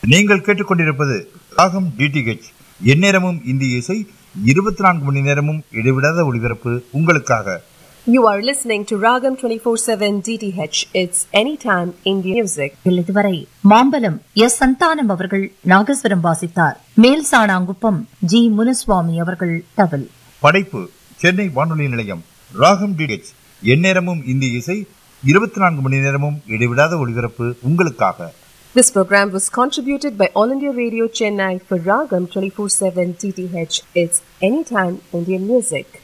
நீங்கள் கேட்டுக்கொண்டிருப்பது ராகம் டிடிஹெச் எந்நேரமும் இந்திய இசை இருபத்தி நான்கு மணி நேரமும் இடைவிடாத ஒளிபரப்பு உங்களுக்காக You are listening to Ragam 24/7 DTH. It's anytime Indian music. இதுவரை மாம்பலம் எஸ் சந்தானம் அவர்கள் நாகஸ்வரம் வாசித்தார் மேல் சாணாங்குப்பம் ஜி முனுசுவாமி அவர்கள் தவில் படைப்பு சென்னை வானொலி நிலையம் ராகம் டிடிஹெச் எந்நேரமும் இந்திய இசை இருபத்தி நான்கு மணி நேரமும் இடைவிடாத ஒளிபரப்பு உங்களுக்காக This program was contributed by All India Radio Chennai for Ragam 24/7 DTH. It's anytime Indian music.